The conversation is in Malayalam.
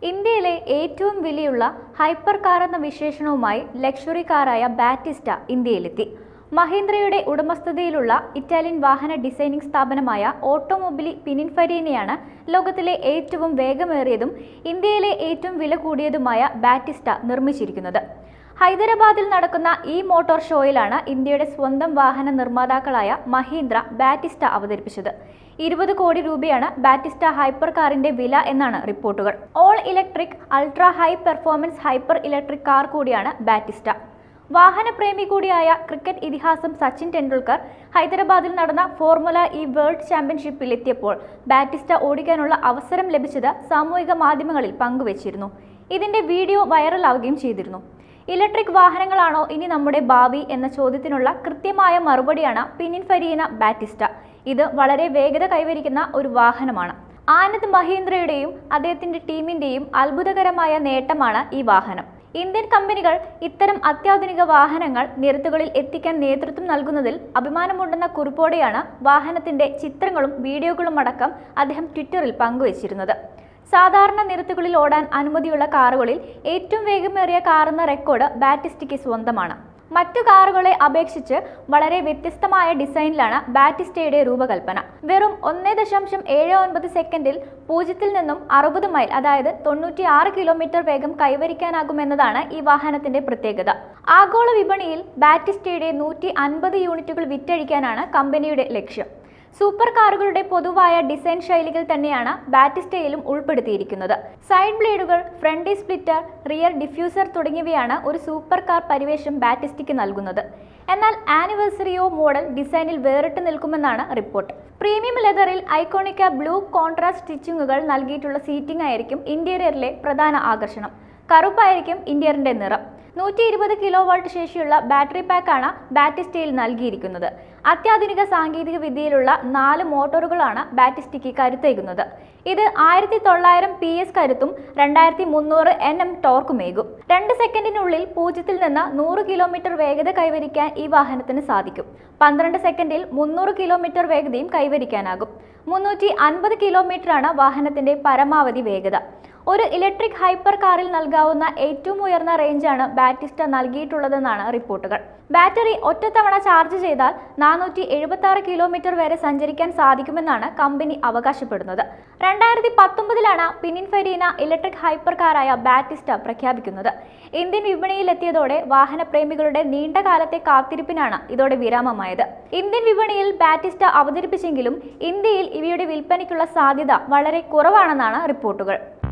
ഇന്ത്യയിലെ ഏറ്റവും വിലയുള്ള ഹൈപ്പർ കാർ എന്ന വിശേഷണവുമായി ലക്ഷറി കാറായ ബാറ്റിസ്റ്റ ഇന്ത്യയിലെത്തി മഹീന്ദ്രയുടെ ഉടമസ്ഥതയിലുള്ള ഇറ്റാലിയൻ വാഹന ഡിസൈനിംഗ് സ്ഥാപനമായ ഓട്ടോമൊബിലി പിനിൻഫരീനെയാണ് ലോകത്തിലെ ഏറ്റവും വേഗമേറിയതും ഇന്ത്യയിലെ ഏറ്റവും വില കൂടിയതുമായ ബാറ്റിസ്റ്റ നിർമ്മിച്ചിരിക്കുന്നത് ഹൈദരാബാദിൽ നടക്കുന്ന ഈ മോട്ടോർ ഷോയിലാണ് ഇന്ത്യയുടെ സ്വന്തം വാഹന നിർമ്മാതാക്കളായ മഹീന്ദ്ര ബാറ്റിസ്റ്റ അവതരിപ്പിച്ചത് ഇരുപത് കോടി രൂപയാണ് ബാറ്റിസ്റ്റ ഹൈപ്പർ കാറിന്റെ വില എന്നാണ് റിപ്പോർട്ടുകൾ all electric ultra high performance hyper electric car കൂടിയാണ് ബാറ്റിസ്റ്റ വാഹനപ്രേമി കൂടിയായ ക്രിക്കറ്റ് ഇതിഹാസം സച്ചിൻ ടെണ്ടുൽക്കർ ഹൈദരാബാദിൽ നടന്ന ഫോർമുല ഇ വേൾഡ് ചാമ്പ്യൻഷിപ്പിൽ എത്തിയപ്പോൾ ബാറ്റിസ്റ്റ ഓടിക്കാനുള്ള അവസരം ലഭിച്ചത് സാമൂഹിക മാധ്യമങ്ങളിൽ പങ്കുവച്ചിരുന്നു ഇതിന്റെ വീഡിയോ വൈറലാവുകയും ചെയ്തിരുന്നു ഇലക്ട്രിക് വാഹനങ്ങളാണോ ഇനി നമ്മുടെ ഭാവി എന്ന ചോദ്യത്തിനുള്ള കൃത്യമായ മറുപടിയാണ് പിനിൻഫരീന ബാറ്റിസ്റ്റ ഇത് വളരെ വേഗത കൈവരിക്കുന്ന ഒരു വാഹനമാണ് ആനന്ദ് മഹീന്ദ്രയുടെയും അദ്ദേഹത്തിന്റെ ടീമിന്റെയും അത്ഭുതകരമായ നേട്ടമാണ് ഈ വാഹനം ഇന്ത്യൻ കമ്പനികൾ ഇത്തരം അത്യാധുനിക വാഹനങ്ങൾ നിരത്തുകളിൽ എത്തിക്കാൻ നേതൃത്വം നൽകുന്നതിൽ അഭിമാനമുണ്ടെന്ന കുറിപ്പോടെയാണ് വാഹനത്തിന്റെ ചിത്രങ്ങളും വീഡിയോകളും അടക്കം അദ്ദേഹം ട്വിറ്ററിൽ പങ്കുവച്ചിരുന്നത് സാധാരണ നിരത്തുകളിൽ ഓടാൻ അനുമതിയുള്ള കാറുകളിൽ ഏറ്റവും വേഗമേറിയ കാറെന്ന റെക്കോർഡ് ബാറ്റിസ്റ്റിക്ക് സ്വന്തമാണ് മറ്റു കാറുകളെ അപേക്ഷിച്ച് വളരെ വ്യത്യസ്തമായ ഡിസൈനിലാണ് ബാറ്റിസ്റ്റയുടെ രൂപകൽപ്പന വെറും ഒന്നേ ദശാംശം ഏഴ് ഒൻപത് സെക്കൻഡിൽ പൂജ്യത്തിൽ നിന്നും അറുപത് മൈൽ അതായത് തൊണ്ണൂറ്റി ആറ് കിലോമീറ്റർ വേഗം കൈവരിക്കാനാകുമെന്നതാണ് ഈ വാഹനത്തിന്റെ പ്രത്യേകത ആഗോള വിപണിയിൽ ബാറ്റിസ്റ്റയുടെ നൂറ്റി അൻപത് യൂണിറ്റുകൾ വിറ്റഴിക്കാനാണ് കമ്പനിയുടെ ലക്ഷ്യം സൂപ്പർ കാറുകളുടെ പൊതുവായ ഡിസൈൻ ശൈലികൾ തന്നെയാണ് ബാറ്റിസ്റ്റയിലും ഉൾപ്പെടുത്തിയിരിക്കുന്നത് സൈഡ് ബ്ലേഡുകൾ ഫ്രണ്ട് സ്പ്ലിറ്റർ റിയർ ഡിഫ്യൂസർ തുടങ്ങിയവയാണ് ഒരു സൂപ്പർ കാർ പരിവേഷം ബാറ്റിസ്റ്റയ്ക്ക് നൽകുന്നത് എന്നാൽ ആനിവേഴ്സറിയോ മോഡൽ ഡിസൈനിൽ വേറിട്ട് നിൽക്കുമെന്നാണ് റിപ്പോർട്ട് പ്രീമിയം ലെതറിൽ ഐക്കോണിക്ക ബ്ലൂ കോൺട്രാസ്റ്റ് സ്റ്റിച്ചിങ്ങുകൾ നൽകിയിട്ടുള്ള സീറ്റിംഗ് ആയിരിക്കും ഇന്റീരിയറിലെ പ്രധാന ആകർഷണം കറുപ്പായിരിക്കും ഇന്റീരിയറിന്റെ നിറം നൂറ്റി ഇരുപത് കിലോ വാൾട്ട് ശേഷിയുള്ള ബാറ്ററി പാക്കാണ് ബാറ്റിസ്റ്റയിൽ നൽകിയിരിക്കുന്നത് അത്യാധുനിക സാങ്കേതിക വിദ്യയിലുള്ള നാല് മോട്ടോറുകളാണ് ബാറ്റിസ്റ്റിക്ക് കരുത്തേകുന്നത് ഇത് ആയിരത്തി തൊള്ളായിരം പി എസ് കരുത്തും രണ്ടായിരത്തി മുന്നൂറ് എൻ എം ടോർക്കുമേകും രണ്ട് സെക്കൻഡിനുള്ളിൽ പൂജ്യത്തിൽ നിന്ന് നൂറ് കിലോമീറ്റർ വേഗത കൈവരിക്കാൻ ഈ വാഹനത്തിന് സാധിക്കും പന്ത്രണ്ട് സെക്കൻഡിൽ മുന്നൂറ് കിലോമീറ്റർ വേഗതയും കൈവരിക്കാനാകും മുന്നൂറ്റി അൻപത് കിലോമീറ്ററാണ് വാഹനത്തിന്റെ പരമാവധി വേഗത ഒരു ഇലക്ട്രിക് ഹൈപ്പർ കാറിൽ നൽകാവുന്ന ഏറ്റവും ഉയർന്ന റേഞ്ചാണ് ബാറ്റിസ്റ്റ നൽകിയിട്ടുള്ളതെന്നാണ് റിപ്പോർട്ടുകൾ ബാറ്ററി ഒറ്റത്തവണ ചാർജ് ചെയ്താൽ നാനൂറ്റി എഴുപത്തി ആറ് കിലോമീറ്റർ വരെ സഞ്ചരിക്കാൻ സാധിക്കുമെന്നാണ് കമ്പനി അവകാശപ്പെടുന്നത് രണ്ടായിരത്തി പത്തൊമ്പതിലാണ് പിനിൻഫരീന ഇലക്ട്രിക് ഹൈപ്പർ കാറായ ബാറ്റിസ്റ്റ പ്രഖ്യാപിക്കുന്നത് ഇന്ത്യൻ വിപണിയിലെത്തിയതോടെ വാഹനപ്രേമികളുടെ നീണ്ട കാലത്തെ കാത്തിരിപ്പിനാണ് ഇതോടെ വിരാമമായത് ഇന്ത്യൻ വിപണിയിൽ ബാറ്റിസ്റ്റ അവതരിപ്പിച്ചെങ്കിലും ഇന്ത്യയിൽ ഇവയുടെ വിൽപ്പനയ്ക്കുള്ള സാധ്യത വളരെ കുറവാണെന്നാണ് റിപ്പോർട്ടുകൾ